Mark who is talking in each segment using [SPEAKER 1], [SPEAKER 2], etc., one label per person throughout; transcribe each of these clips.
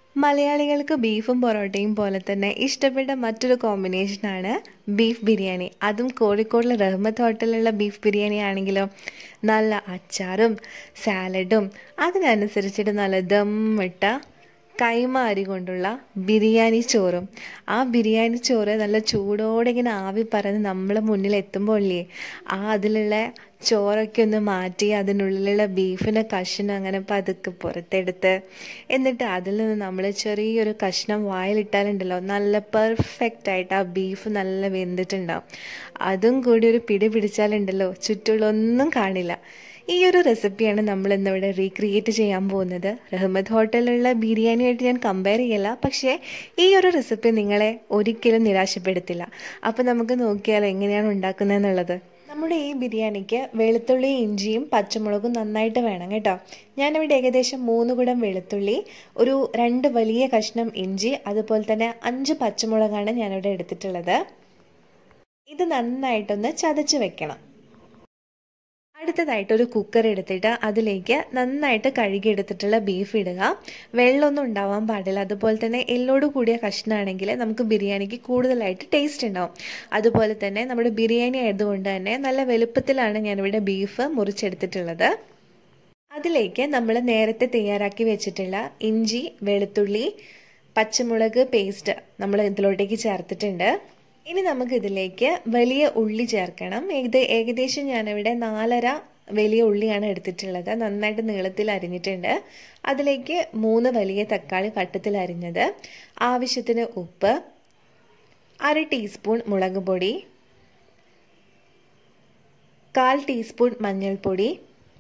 [SPEAKER 1] മലയാളികൾക്ക് ബീഫും പൊറോട്ടയും പോലെ തന്നെ ഇഷ്ടപ്പെട്ട മറ്റൊരു കോമ്പിനേഷനാണ് ബീഫ് ബിരിയാണി അതും കോഴിക്കോടിലെ റഹ്മത്ത് ഹോട്ടലിലുള്ള ബീഫ് ബിരിയാണി ആണെങ്കിലോ നല്ല അച്ചാറും സാലഡും അതിനനുസരിച്ചിട്ട് നല്ല ദമ്മിട്ട കൈമ അരി കൊണ്ടുള്ള ബിരിയാണി ചോറും ആ ബിരിയാണി ചോറ് നല്ല ചൂടോടെ ഇങ്ങനെ ആവി പറന്ന് നമ്മളെ മുന്നിൽ എത്തുമ്പോൾ ഇല്ലേ ആ അതിലുള്ള ചോറൊക്കെ ഒന്ന് മാറ്റി അതിനുള്ളിലുള്ള ബീഫിൻ്റെ കഷ്ണം അങ്ങനെ പതുക്കെ പുറത്തെടുത്ത് എന്നിട്ട് അതിൽ നിന്ന് നമ്മൾ ചെറിയൊരു കഷ്ണം വായിലിട്ടാലുണ്ടല്ലോ നല്ല പെർഫെക്റ്റ് ആയിട്ട് ആ ബീഫ് നല്ല വെന്തിട്ടുണ്ടാവും അതും കൂടി ഒരു പിടി പിടിച്ചാലുണ്ടല്ലോ ചുറ്റുള്ളൊന്നും കാണില്ല ഈ ഒരു റെസിപ്പിയാണ് നമ്മൾ ഇന്നിവിടെ റീക്രിയേറ്റ് ചെയ്യാൻ പോകുന്നത് റഹ്മത്ത് ഹോട്ടലിലുള്ള ബിരിയാണിയായിട്ട് ഞാൻ കമ്പയർ ചെയ്യല്ല പക്ഷേ ഈ ഒരു റെസിപ്പി നിങ്ങളെ ഒരിക്കലും നിരാശപ്പെടുത്തില്ല അപ്പോൾ നമുക്ക് നോക്കിയാൽ എങ്ങനെയാണ് ഉണ്ടാക്കുന്നതെന്നുള്ളത് നമ്മുടെ ഈ ബിരിയാണിക്ക് വെളുത്തുള്ളി ഇഞ്ചിയും പച്ചമുളകും നന്നായിട്ട് വേണം കേട്ടോ ഞാനിവിടെ ഏകദേശം മൂന്ന് കുടം വെളുത്തുള്ളി ഒരു രണ്ട് വലിയ കഷ്ണം ഇഞ്ചി അതുപോലെ തന്നെ അഞ്ച് പച്ചമുളകാണ് ഞാനിവിടെ എടുത്തിട്ടുള്ളത് ഇത് നന്നായിട്ടൊന്ന് ചതച്ച് വെക്കണം അടുത്തതായിട്ട് ഒരു കുക്കർ എടുത്തിട്ട് അതിലേക്ക് നന്നായിട്ട് കഴുകിയെടുത്തിട്ടുള്ള ബീഫ് ഇടുക വെള്ളമൊന്നും ഉണ്ടാവാൻ പാടില്ല അതുപോലെ തന്നെ എല്ലോട് കൂടിയ കഷ്ണമാണെങ്കിൽ നമുക്ക് ബിരിയാണിക്ക് കൂടുതലായിട്ട് ടേസ്റ്റ് ഉണ്ടാവും അതുപോലെ തന്നെ നമ്മുടെ ബിരിയാണി ആയതുകൊണ്ട് തന്നെ നല്ല വലുപ്പത്തിലാണ് ഞാനിവിടെ ബീഫ് മുറിച്ചെടുത്തിട്ടുള്ളത് അതിലേക്ക് നമ്മൾ നേരത്തെ തയ്യാറാക്കി വെച്ചിട്ടുള്ള ഇഞ്ചി വെളുത്തുള്ളി പച്ചമുളക് പേസ്റ്റ് നമ്മൾ ഇതിലോട്ടേക്ക് ചേർത്തിട്ടുണ്ട് ഇനി നമുക്ക് ഇതിലേക്ക് വലിയ ഉള്ളി ചേർക്കണം ഇത് ഏകദേശം ഞാനിവിടെ നാലര വലിയ ഉള്ളിയാണ് എടുത്തിട്ടുള്ളത് നന്നായിട്ട് നീളത്തിൽ അരിഞ്ഞിട്ടുണ്ട് അതിലേക്ക് മൂന്ന് വലിയ തക്കാളി വട്ടത്തിൽ അരിഞ്ഞത് ആവശ്യത്തിന് ഉപ്പ് അര ടീസ്പൂൺ മുളക് പൊടി കാൽ ടീസ്പൂൺ മഞ്ഞൾപ്പൊടി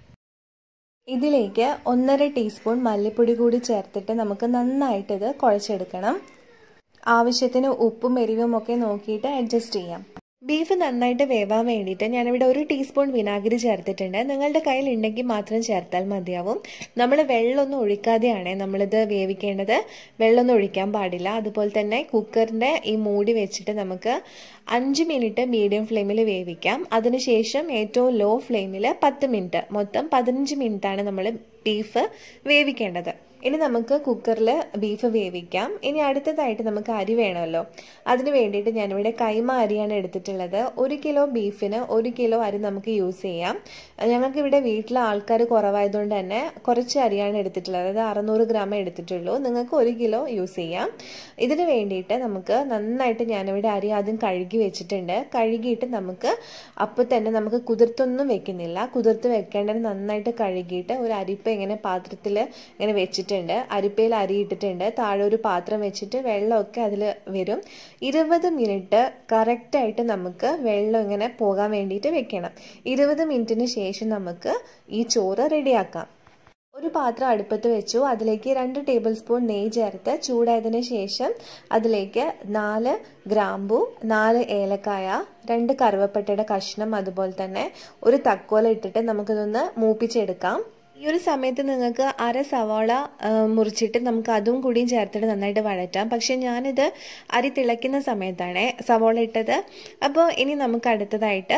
[SPEAKER 1] ഇതിലേക്ക് ഒന്നര ടീസ്പൂൺ മല്ലിപ്പൊടി കൂടി ചേർത്തിട്ട് നമുക്ക് നന്നായിട്ട് ഇത് കുഴച്ചെടുക്കണം ആവശ്യത്തിന് ഉപ്പും എരിവും ഒക്കെ നോക്കിയിട്ട് അഡ്ജസ്റ്റ് ചെയ്യാം ബീഫ് നന്നായിട്ട് വേവാൻ വേണ്ടിയിട്ട് ഞാനിവിടെ ഒരു ടീസ്പൂൺ വിനാഗിരി ചേർത്തിട്ടുണ്ട് നിങ്ങളുടെ കയ്യിൽ ഉണ്ടെങ്കിൽ മാത്രം ചേർത്താൽ മതിയാവും നമ്മൾ വെള്ളമൊന്നും ഒഴിക്കാതെയാണ് നമ്മളിത് വേവിക്കേണ്ടത് വെള്ളമൊന്നും ഒഴിക്കാൻ പാടില്ല അതുപോലെ തന്നെ കുക്കറിൻ്റെ ഈ മൂടി വെച്ചിട്ട് നമുക്ക് അഞ്ച് മിനിറ്റ് മീഡിയം ഫ്ലെയിമിൽ വേവിക്കാം അതിനുശേഷം ഏറ്റവും ലോ ഫ്ലെയിമിൽ പത്ത് മിനിറ്റ് മൊത്തം പതിനഞ്ച് മിനിറ്റാണ് നമ്മൾ ബീഫ് വേവിക്കേണ്ടത് ഇനി നമുക്ക് കുക്കറിൽ ബീഫ് വേവിക്കാം ഇനി അടുത്തതായിട്ട് നമുക്ക് അരി വേണമല്ലോ അതിന് വേണ്ടിയിട്ട് ഞാനിവിടെ കൈമ അരിയാണ് എടുത്തിട്ടുള്ളത് ഒരു കിലോ ബീഫിന് ഒരു കിലോ അരി നമുക്ക് യൂസ് ചെയ്യാം ഞങ്ങൾക്ക് ഇവിടെ വീട്ടിലെ ആൾക്കാർ കുറവായതുകൊണ്ട് തന്നെ കുറച്ച് അരിയാണ് എടുത്തിട്ടുള്ളത് അതായത് അറുന്നൂറ് ഗ്രാമേ എടുത്തിട്ടുള്ളൂ നിങ്ങൾക്ക് ഒരു കിലോ യൂസ് ചെയ്യാം ഇതിന് വേണ്ടിയിട്ട് നമുക്ക് നന്നായിട്ട് ഞാനിവിടെ അരി ആദ്യം കഴുകി വെച്ചിട്ടുണ്ട് കഴുകിയിട്ട് നമുക്ക് അപ്പോൾ തന്നെ നമുക്ക് കുതിർത്തൊന്നും വെക്കുന്നില്ല കുതിർത്ത് വെക്കേണ്ടത് നന്നായിട്ട് കഴുകിയിട്ട് ഒരു അരിപ്പ ഇങ്ങനെ പാത്രത്തിൽ ഇങ്ങനെ വെച്ചിട്ട് വെച്ചിട്ടുണ്ട് അരിപ്പയിൽ അരിയിട്ടിട്ടുണ്ട് താഴെ ഒരു പാത്രം വെച്ചിട്ട് വെള്ളമൊക്കെ അതിൽ വരും ഇരുപത് മിനിറ്റ് കറക്റ്റായിട്ട് നമുക്ക് വെള്ളം ഇങ്ങനെ പോകാൻ വേണ്ടിയിട്ട് വെക്കണം ഇരുപത് മിനിറ്റിന് ശേഷം നമുക്ക് ഈ ചോറ് റെഡിയാക്കാം ഒരു പാത്രം അടുപ്പത്ത് വെച്ചു അതിലേക്ക് രണ്ട് ടേബിൾ സ്പൂൺ നെയ്യ് ചേർത്ത് ചൂടായതിന് ശേഷം അതിലേക്ക് നാല് ഗ്രാമ്പു നാല് ഏലക്കായ രണ്ട് കറുവപ്പട്ടയുടെ കഷ്ണം അതുപോലെ തന്നെ ഒരു തക്കോല ഇട്ടിട്ട് നമുക്കിതൊന്ന് മൂപ്പിച്ചെടുക്കാം ഈ ഒരു സമയത്ത് നിങ്ങൾക്ക് അര സവാള മുറിച്ചിട്ട് നമുക്ക് അതും കൂടിയും ചേർത്തിട്ട് നന്നായിട്ട് വഴറ്റാം പക്ഷേ ഞാനിത് അരി തിളയ്ക്കുന്ന സമയത്താണ് സവാള ഇട്ടത് അപ്പോൾ ഇനി നമുക്ക് അടുത്തതായിട്ട്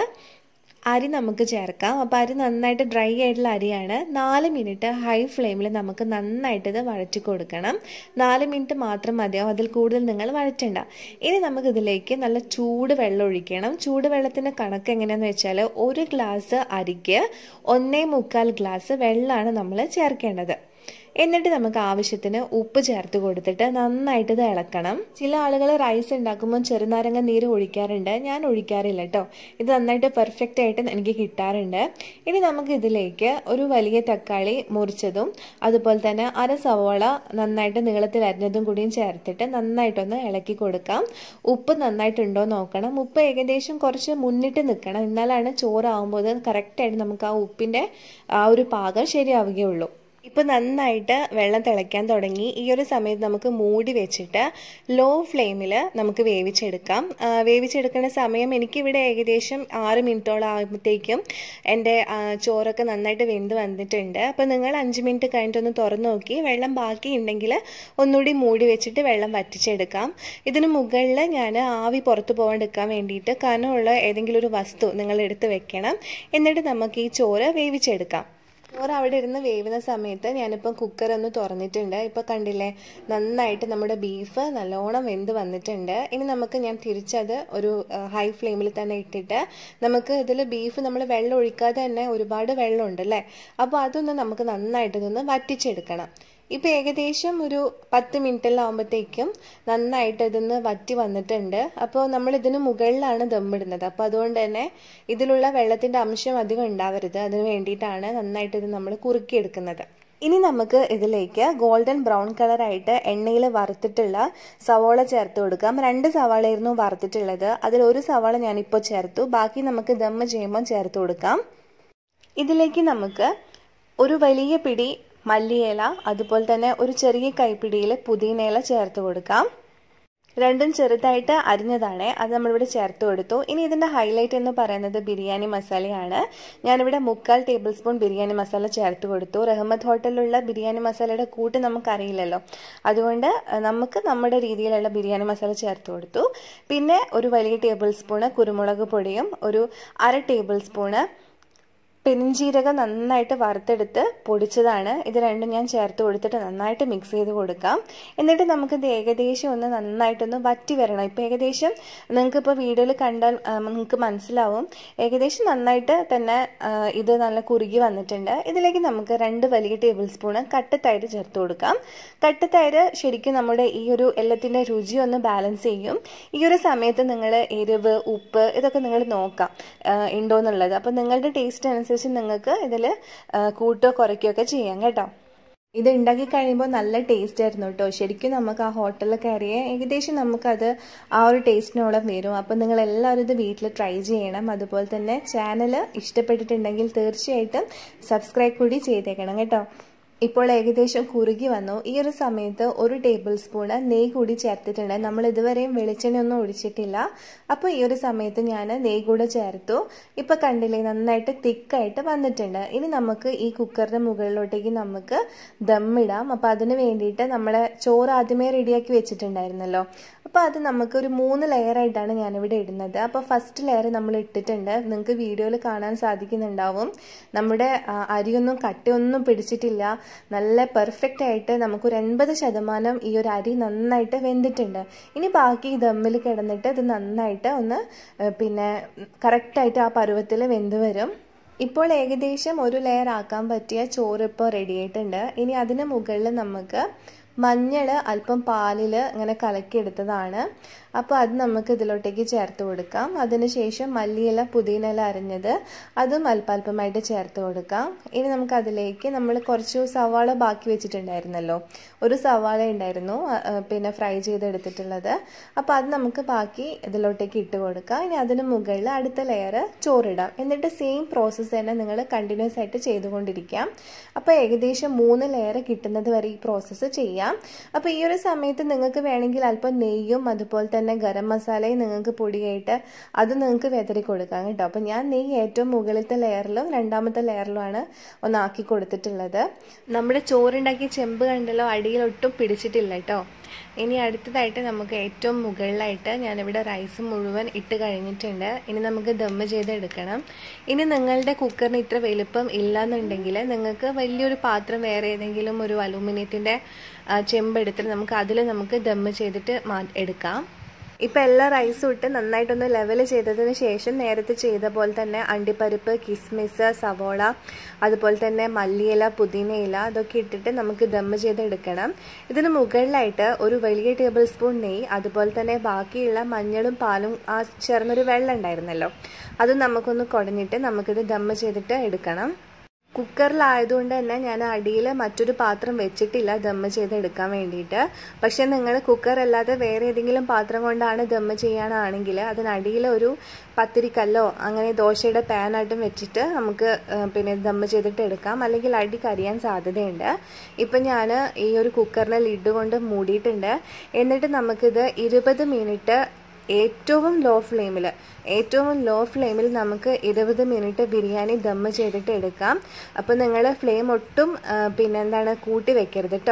[SPEAKER 1] അരി നമുക്ക് ചേർക്കാം അപ്പോൾ അരി നന്നായിട്ട് ഡ്രൈ ആയിട്ടുള്ള അരിയാണ് നാല് മിനിറ്റ് ഹൈ ഫ്ലെയിമിൽ നമുക്ക് നന്നായിട്ട് ഇത് വഴറ്റി കൊടുക്കണം നാല് മിനിറ്റ് മാത്രം മതിയാവും അതിൽ കൂടുതൽ നിങ്ങൾ വഴറ്റണ്ട ഇനി നമുക്ക് ഇതിലേക്ക് നല്ല ചൂട് വെള്ളം ഒഴിക്കണം ചൂട് വെള്ളത്തിൻ്റെ കണക്ക് എങ്ങനെയാണെന്ന് വെച്ചാൽ ഒരു ഗ്ലാസ് അരിക്ക് ഒന്നേ മുക്കാൽ ഗ്ലാസ് വെള്ളമാണ് നമ്മൾ ചേർക്കേണ്ടത് എന്നിട്ട് നമുക്ക് ആവശ്യത്തിന് ഉപ്പ് ചേർത്ത് കൊടുത്തിട്ട് നന്നായിട്ട് ഇത് ഇളക്കണം ചില ആളുകൾ റൈസ് ഉണ്ടാക്കുമ്പോൾ ചെറുനാരങ്ങ നീര് ഒഴിക്കാറുണ്ട് ഞാൻ ഒഴിക്കാറില്ല കേട്ടോ ഇത് നന്നായിട്ട് പെർഫെക്റ്റ് ആയിട്ട് എനിക്ക് കിട്ടാറുണ്ട് ഇനി നമുക്ക് ഇതിലേക്ക് ഒരു വലിയ തക്കാളി മുറിച്ചതും അതുപോലെ തന്നെ അര സവോള നന്നായിട്ട് നീളത്തിൽ അരിഞ്ഞതും കൂടിയും ചേർത്തിട്ട് നന്നായിട്ടൊന്ന് ഇളക്കി കൊടുക്കാം ഉപ്പ് നന്നായിട്ടുണ്ടോ നോക്കണം ഉപ്പ് ഏകദേശം കുറച്ച് മുന്നിട്ട് നിൽക്കണം എന്നാലാണ് ചോറാവുമ്പോൾ കറക്റ്റായിട്ട് നമുക്ക് ആ ഉപ്പിൻ്റെ ആ ഒരു പാകം ശരിയാവുകയുള്ളൂ ഇപ്പോൾ നന്നായിട്ട് വെള്ളം തിളയ്ക്കാൻ തുടങ്ങി ഈ ഒരു സമയത്ത് നമുക്ക് മൂടി വെച്ചിട്ട് ലോ ഫ്ലെയിമിൽ നമുക്ക് വേവിച്ചെടുക്കാം വേവിച്ചെടുക്കുന്ന സമയം എനിക്കിവിടെ ഏകദേശം ആറ് മിനിറ്റോളം ആകുമ്പോഴത്തേക്കും എൻ്റെ ചോറൊക്കെ നന്നായിട്ട് വെന്ത് വന്നിട്ടുണ്ട് അപ്പോൾ നിങ്ങൾ അഞ്ച് മിനിറ്റ് കഴിഞ്ഞിട്ടൊന്ന് തുറന്നു നോക്കി വെള്ളം ബാക്കി ഉണ്ടെങ്കിൽ ഒന്നുകൂടി മൂടി വെച്ചിട്ട് വെള്ളം വറ്റിച്ചെടുക്കാം ഇതിന് മുകളിൽ ഞാൻ ആവി പുറത്ത് പോകാണ്ടിരിക്കാൻ വേണ്ടിയിട്ട് കനമുള്ള ഏതെങ്കിലും ഒരു വസ്തു നിങ്ങൾ എടുത്ത് വെക്കണം എന്നിട്ട് നമുക്ക് ഈ ചോറ് വേവിച്ചെടുക്കാം ചോറ് അവിടെ ഇരുന്ന് വേവുന്ന സമയത്ത് ഞാനിപ്പം കുക്കർ ഒന്ന് തുറന്നിട്ടുണ്ട് ഇപ്പോൾ കണ്ടില്ലേ നന്നായിട്ട് നമ്മുടെ ബീഫ് നല്ലോണം വെന്ത് വന്നിട്ടുണ്ട് ഇനി നമുക്ക് ഞാൻ തിരിച്ചത് ഒരു ഹൈ ഫ്ലെയിമിൽ തന്നെ ഇട്ടിട്ട് നമുക്ക് ഇതിൽ ബീഫ് നമ്മൾ വെള്ളം ഒഴിക്കാതെ തന്നെ ഒരുപാട് വെള്ളമുണ്ട് അല്ലേ അപ്പോൾ അതൊന്ന് നമുക്ക് നന്നായിട്ട് ഇതൊന്ന് വറ്റിച്ചെടുക്കണം ഇപ്പോൾ ഏകദേശം ഒരു പത്ത് മിനിറ്റെല്ലാം ആകുമ്പോഴത്തേക്കും നന്നായിട്ട് ഇതൊന്ന് വറ്റി വന്നിട്ടുണ്ട് അപ്പോൾ നമ്മൾ ഇതിന് മുകളിലാണ് ദമ്മിടുന്നത് അപ്പോൾ അതുകൊണ്ട് തന്നെ ഇതിലുള്ള വെള്ളത്തിൻ്റെ അംശം അധികം ഉണ്ടാവരുത് അതിന് വേണ്ടിയിട്ടാണ് നന്നായിട്ട് ഇത് നമ്മൾ കുറുക്കിയെടുക്കുന്നത് ഇനി നമുക്ക് ഇതിലേക്ക് ഗോൾഡൻ ബ്രൗൺ കളറായിട്ട് എണ്ണയിൽ വറുത്തിട്ടുള്ള സവാള ചേർത്ത് കൊടുക്കാം രണ്ട് സവാളയായിരുന്നു വറുത്തിട്ടുള്ളത് അതിൽ ഒരു സവാള ഞാനിപ്പോൾ ചേർത്തു ബാക്കി നമുക്ക് ദമ്മ് ചെയ്യുമ്പോൾ ചേർത്ത് കൊടുക്കാം ഇതിലേക്ക് നമുക്ക് ഒരു വലിയ പിടി മല്ലിയില അതുപോലെ തന്നെ ഒരു ചെറിയ കൈപ്പിടിയിൽ പുതിനയില ചേർത്ത് കൊടുക്കാം രണ്ടും ചെറുതായിട്ട് അരിഞ്ഞതാണ് അത് നമ്മളിവിടെ ചേർത്ത് കൊടുത്തു ഇനി ഇതിൻ്റെ ഹൈലൈറ്റ് എന്ന് പറയുന്നത് ബിരിയാണി മസാലയാണ് ഞാനിവിടെ മുക്കാൽ ടേബിൾ സ്പൂൺ ബിരിയാണി മസാല ചേർത്ത് കൊടുത്തു റഹ്മത്ത് ഹോട്ടലിലുള്ള ബിരിയാണി മസാലയുടെ കൂട്ട് നമുക്കറിയില്ലല്ലോ അതുകൊണ്ട് നമുക്ക് നമ്മുടെ രീതിയിലുള്ള ബിരിയാണി മസാല ചേർത്ത് കൊടുത്തു പിന്നെ ഒരു വലിയ ടേബിൾ സ്പൂണ് കുരുമുളക് പൊടിയും ഒരു അര ടേബിൾ സ്പൂണ് പെരിഞ്ചീരകം നന്നായിട്ട് വറുത്തെടുത്ത് പൊടിച്ചതാണ് ഇത് രണ്ടും ഞാൻ ചേർത്ത് കൊടുത്തിട്ട് നന്നായിട്ട് മിക്സ് ചെയ്ത് കൊടുക്കാം എന്നിട്ട് നമുക്കിത് ഏകദേശം ഒന്ന് നന്നായിട്ടൊന്ന് വറ്റി വരണം ഇപ്പോൾ ഏകദേശം നിങ്ങൾക്കിപ്പോൾ വീഡിയോയിൽ കണ്ടാൽ നിങ്ങൾക്ക് മനസ്സിലാവും ഏകദേശം നന്നായിട്ട് തന്നെ ഇത് നല്ല കുറുകി വന്നിട്ടുണ്ട് ഇതിലേക്ക് നമുക്ക് രണ്ട് വലിയ ടേബിൾ സ്പൂണ് കട്ടത്തൈര് ചേർത്ത് കൊടുക്കാം കട്ടത്തൈര് ശരിക്കും നമ്മുടെ ഈ ഒരു എല്ലാത്തിൻ്റെ രുചി ഒന്ന് ബാലൻസ് ചെയ്യും ഈ ഒരു സമയത്ത് നിങ്ങൾ എരിവ് ഉപ്പ് ഇതൊക്കെ നിങ്ങൾ നോക്കാം ഉണ്ടോ എന്നുള്ളത് അപ്പോൾ നിങ്ങളുടെ ടേസ്റ്റ് അനുസരിച്ച് അനുസരിച്ച് നിങ്ങൾക്ക് ഇതിൽ കൂട്ടോ കുറയ്ക്കുകയൊക്കെ ചെയ്യാം കേട്ടോ ഇത് ഉണ്ടാക്കി കഴിയുമ്പോൾ നല്ല ടേസ്റ്റ് ആയിരുന്നു കേട്ടോ ശരിക്കും നമുക്ക് ആ ഹോട്ടലിൽ കയറിയ ഏകദേശം നമുക്കത് ആ ഒരു ടേസ്റ്റിനോളം വരും അപ്പോൾ നിങ്ങൾ എല്ലാവരും ഇത് വീട്ടിൽ ട്രൈ ചെയ്യണം അതുപോലെ തന്നെ ചാനൽ ഇഷ്ടപ്പെട്ടിട്ടുണ്ടെങ്കിൽ തീർച്ചയായിട്ടും സബ്സ്ക്രൈബ് കൂടി ചെയ്തേക്കണം കേട്ടോ ഇപ്പോൾ ഏകദേശം കുറുകി വന്നു ഈ ഒരു സമയത്ത് ഒരു ടേബിൾ സ്പൂണ് നെയ്യ് കൂടി ചേർത്തിട്ടുണ്ട് നമ്മൾ ഇതുവരെയും വെളിച്ചെണ്ണയൊന്നും ഒഴിച്ചിട്ടില്ല അപ്പോൾ ഈ ഒരു സമയത്ത് ഞാൻ നെയ്യ് കൂടെ ചേർത്തു ഇപ്പോൾ കണ്ടില്ലേ നന്നായിട്ട് തിക്കായിട്ട് വന്നിട്ടുണ്ട് ഇനി നമുക്ക് ഈ കുക്കറിൻ്റെ മുകളിലോട്ടേക്ക് നമുക്ക് ദമ്മിടാം അപ്പോൾ അതിന് വേണ്ടിയിട്ട് നമ്മളെ ചോറ് ആദ്യമേ റെഡിയാക്കി വെച്ചിട്ടുണ്ടായിരുന്നല്ലോ അപ്പോൾ അത് നമുക്ക് ഒരു മൂന്ന് ലെയറായിട്ടാണ് ഞാനിവിടെ ഇടുന്നത് അപ്പോൾ ഫസ്റ്റ് ലെയർ നമ്മൾ ഇട്ടിട്ടുണ്ട് നിങ്ങൾക്ക് വീഡിയോയിൽ കാണാൻ സാധിക്കുന്നുണ്ടാവും നമ്മുടെ അരിയൊന്നും കട്ടയൊന്നും പിടിച്ചിട്ടില്ല നല്ല പെർഫെക്റ്റ് ആയിട്ട് നമുക്കൊരു എൺപത് ശതമാനം ഈ ഒരു അരി നന്നായിട്ട് വെന്തിട്ടുണ്ട് ഇനി ബാക്കി ദമ്മിൽ കിടന്നിട്ട് ഇത് നന്നായിട്ട് ഒന്ന് പിന്നെ കറക്റ്റായിട്ട് ആ പരുവത്തിൽ വെന്ത് വരും ഇപ്പോൾ ഏകദേശം ഒരു ലെയർ ആക്കാൻ പറ്റിയ ചോറ് ഇപ്പോൾ റെഡി ആയിട്ടുണ്ട് ഇനി അതിന് മുകളിൽ നമുക്ക് മഞ്ഞൾ അല്പം പാലിൽ ഇങ്ങനെ കലക്കിയെടുത്തതാണ് അപ്പോൾ അത് നമുക്ക് ഇതിലോട്ടേക്ക് ചേർത്ത് കൊടുക്കാം അതിനുശേഷം മല്ലിയില പുതിനയില അരിഞ്ഞത് അതും അല്പാൽപമായിട്ട് ചേർത്ത് കൊടുക്കാം ഇനി നമുക്ക് അതിലേക്ക് നമ്മൾ കുറച്ച് സവാള ബാക്കി വെച്ചിട്ടുണ്ടായിരുന്നല്ലോ ഒരു സവാള ഉണ്ടായിരുന്നു പിന്നെ ഫ്രൈ ചെയ്തെടുത്തിട്ടുള്ളത് അപ്പോൾ അത് നമുക്ക് ബാക്കി ഇതിലോട്ടേക്ക് ഇട്ട് കൊടുക്കാം ഇനി അതിന് മുകളിൽ അടുത്ത ലെയർ ചോറിടാം എന്നിട്ട് സെയിം പ്രോസസ്സ് തന്നെ നിങ്ങൾ കണ്ടിന്യൂസ് ആയിട്ട് ചെയ്തുകൊണ്ടിരിക്കാം അപ്പോൾ ഏകദേശം മൂന്ന് ലെയർ കിട്ടുന്നത് വരെ ഈ പ്രോസസ്സ് ചെയ്യാം അപ്പോൾ ഈ ഒരു സമയത്ത് നിങ്ങൾക്ക് വേണമെങ്കിൽ അല്പം നെയ്യും അതുപോലെ തന്നെ ഗരം മസാലയും നിങ്ങൾക്ക് പൊടിയായിട്ട് അത് നിങ്ങൾക്ക് വെതറി കൊടുക്കാം കേട്ടോ അപ്പോൾ ഞാൻ നെയ്യ് ഏറ്റവും മുകളിലത്തെ ലെയറിലും രണ്ടാമത്തെ ലെയറിലുമാണ് ഒന്നാക്കി കൊടുത്തിട്ടുള്ളത് നമ്മുടെ ചോറുണ്ടാക്കിയ ചെമ്പ് കണ്ടല്ലോ അടിയിൽ ഒട്ടും പിടിച്ചിട്ടില്ല കേട്ടോ ഇനി അടുത്തതായിട്ട് നമുക്ക് ഏറ്റവും മുകളിലായിട്ട് ഞാനിവിടെ റൈസ് മുഴുവൻ ഇട്ട് കഴിഞ്ഞിട്ടുണ്ട് ഇനി നമുക്ക് ദമ്മ് ചെയ്തെടുക്കണം ഇനി നിങ്ങളുടെ കുക്കറിന് ഇത്ര വലുപ്പം ഇല്ലയെന്നുണ്ടെങ്കിൽ നിങ്ങൾക്ക് വലിയൊരു പാത്രം വേറെ ഏതെങ്കിലും ഒരു അലൂമിനിയത്തിൻ്റെ ചെമ്പെടുത്തിട്ട് നമുക്ക് അതിൽ നമുക്ക് ദമ്മ് ചെയ്തിട്ട് മാ എടുക്കാം ഇപ്പം എല്ലാ റൈസും ഇട്ട് നന്നായിട്ടൊന്ന് ലെവൽ ചെയ്തതിന് ശേഷം നേരത്തെ ചെയ്ത പോലെ തന്നെ അണ്ടിപ്പരിപ്പ് കിസ്മിസ് സവോള അതുപോലെ തന്നെ മല്ലിയില പുതിനയില അതൊക്കെ ഇട്ടിട്ട് നമുക്ക് ദമ്മ് ചെയ്തെടുക്കണം ഇതിന് മുകളിലായിട്ട് ഒരു വലിയ ടേബിൾ സ്പൂൺ നെയ്യ് അതുപോലെ തന്നെ ബാക്കിയുള്ള മഞ്ഞളും പാലും ആ ചേർന്നൊരു വെള്ളം ഉണ്ടായിരുന്നല്ലോ അത് നമുക്കൊന്ന് കുടഞ്ഞിട്ട് നമുക്കിത് ദമ്മ് ചെയ്തിട്ട് എടുക്കണം കുക്കറിലായതുകൊണ്ട് തന്നെ ഞാൻ അടിയിൽ മറ്റൊരു പാത്രം വെച്ചിട്ടില്ല ദമ്മ് ചെയ്തെടുക്കാൻ വേണ്ടിയിട്ട് പക്ഷേ നിങ്ങൾ കുക്കർ അല്ലാതെ വേറെ ഏതെങ്കിലും പാത്രം കൊണ്ടാണ് ദമ്മ് ചെയ്യാനാണെങ്കിൽ അതിനടിയിൽ ഒരു പത്തിരിക്കല്ലോ അങ്ങനെ ദോശയുടെ പാനായിട്ടും വെച്ചിട്ട് നമുക്ക് പിന്നെ ദമ്മ് ചെയ്തിട്ട് എടുക്കാം അല്ലെങ്കിൽ അടി കരിയാൻ സാധ്യതയുണ്ട് ഇപ്പം ഞാൻ ഈ ഒരു കുക്കറിനെ ലിഡ് കൊണ്ട് മൂടിയിട്ടുണ്ട് എന്നിട്ട് നമുക്കിത് ഇരുപത് മിനിറ്റ് ഏറ്റവും ലോ ഫ്ലെയിമിൽ ഏറ്റവും ലോ ഫ്ലെയിമിൽ നമുക്ക് ഇരുപത് മിനിറ്റ് ബിരിയാണി ദമ്മ് ചെയ്തിട്ട് എടുക്കാം അപ്പോൾ നിങ്ങൾ ഫ്ലെയിം ഒട്ടും പിന്നെ എന്താണ് കൂട്ടി വെക്കരുത് കേട്ടോ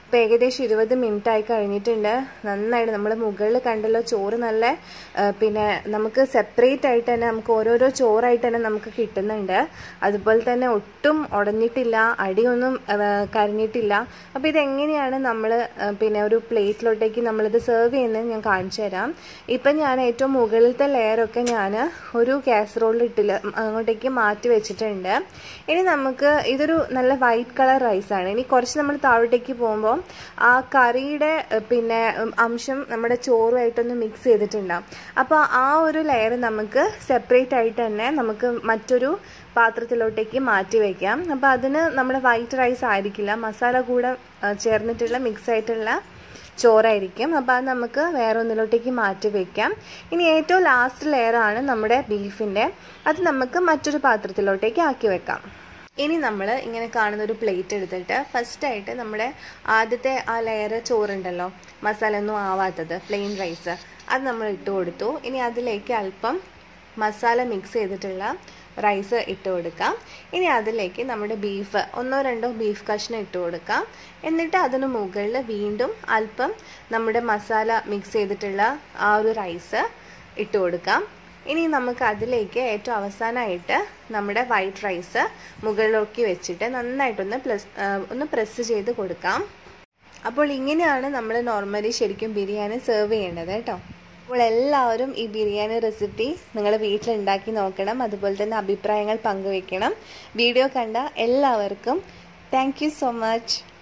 [SPEAKER 1] ഇപ്പോൾ ഏകദേശം ഇരുപത് മിനിറ്റ് ആയി കഴിഞ്ഞിട്ടുണ്ട് നന്നായിട്ട് നമ്മൾ മുകളിൽ കണ്ടല്ലോ ചോറ് നല്ല പിന്നെ നമുക്ക് സെപ്പറേറ്റ് ആയിട്ട് തന്നെ നമുക്ക് ഓരോരോ ചോറായിട്ട് തന്നെ നമുക്ക് കിട്ടുന്നുണ്ട് അതുപോലെ തന്നെ ഒട്ടും ഉടഞ്ഞിട്ടില്ല അടിയൊന്നും കരിഞ്ഞിട്ടില്ല അപ്പോൾ ഇതെങ്ങനെയാണ് നമ്മൾ പിന്നെ ഒരു പ്ലേറ്റിലോട്ടേക്ക് നമ്മളിത് സെർവ് ചെയ്യുന്നത് ഞാൻ കാണിച്ചു തരാം ഇപ്പം ഞാൻ ഏറ്റവും മുകളിലത്തെ ലെയറൊക്കെ ഞാൻ ഒരു കാസറോളിൽ ഇട്ടില്ല അങ്ങോട്ടേക്ക് മാറ്റി വെച്ചിട്ടുണ്ട് ഇനി നമുക്ക് ഇതൊരു നല്ല വൈറ്റ് കളർ റൈസാണ് ഇനി കുറച്ച് നമ്മൾ താഴോട്ടേക്ക് പോകുമ്പോൾ ആ കറിയുടെ പിന്നെ അംശം നമ്മുടെ ചോറുമായിട്ടൊന്ന് മിക്സ് ചെയ്തിട്ടുണ്ടാവും അപ്പോൾ ആ ഒരു ലെയർ നമുക്ക് സെപ്പറേറ്റ് ആയിട്ട് തന്നെ നമുക്ക് മറ്റൊരു പാത്രത്തിലോട്ടേക്ക് മാറ്റി വയ്ക്കാം അപ്പോൾ അതിന് നമ്മുടെ വൈറ്റ് റൈസ് ആയിരിക്കില്ല മസാല കൂടെ ചേർന്നിട്ടുള്ള മിക്സ് ആയിട്ടുള്ള ചോറായിരിക്കും അപ്പോൾ അത് നമുക്ക് വേറെ ഒന്നിലോട്ടേക്ക് മാറ്റി വയ്ക്കാം ഇനി ഏറ്റവും ലാസ്റ്റ് ലെയറാണ് നമ്മുടെ ബീഫിൻ്റെ അത് നമുക്ക് മറ്റൊരു പാത്രത്തിലോട്ടേക്ക് ആക്കി വെക്കാം ഇനി നമ്മൾ ഇങ്ങനെ കാണുന്ന ഒരു പ്ലേറ്റ് എടുത്തിട്ട് ഫസ്റ്റായിട്ട് നമ്മുടെ ആദ്യത്തെ ആ ലെയർ ചോറുണ്ടല്ലോ മസാല ഒന്നും ആവാത്തത് പ്ലെയിൻ റൈസ് അത് നമ്മൾ ഇട്ട് കൊടുത്തു ഇനി അതിലേക്ക് അല്പം മസാല മിക്സ് ചെയ്തിട്ടുള്ള റൈസ് ഇട്ട് കൊടുക്കാം ഇനി അതിലേക്ക് നമ്മുടെ ബീഫ് ഒന്നോ രണ്ടോ ബീഫ് കഷ്ണം ഇട്ട് കൊടുക്കാം എന്നിട്ട് അതിന് മുകളിൽ വീണ്ടും അല്പം നമ്മുടെ മസാല മിക്സ് ചെയ്തിട്ടുള്ള ആ ഒരു റൈസ് ഇട്ട് കൊടുക്കാം ഇനി നമുക്ക് അതിലേക്ക് ഏറ്റവും അവസാനമായിട്ട് നമ്മുടെ വൈറ്റ് റൈസ് മുകളിലേക്ക് വെച്ചിട്ട് നന്നായിട്ടൊന്ന് പ്ലസ് ഒന്ന് പ്രസ് ചെയ്ത് കൊടുക്കാം അപ്പോൾ ഇങ്ങനെയാണ് നമ്മൾ നോർമലി ശരിക്കും ബിരിയാണി സെർവ് ചെയ്യേണ്ടത് കേട്ടോ അപ്പോൾ എല്ലാവരും ഈ ബിരിയാണി റെസിപ്പി നിങ്ങൾ വീട്ടിലുണ്ടാക്കി നോക്കണം അതുപോലെ തന്നെ അഭിപ്രായങ്ങൾ പങ്കുവെക്കണം വീഡിയോ കണ്ട എല്ലാവർക്കും താങ്ക് സോ മച്ച്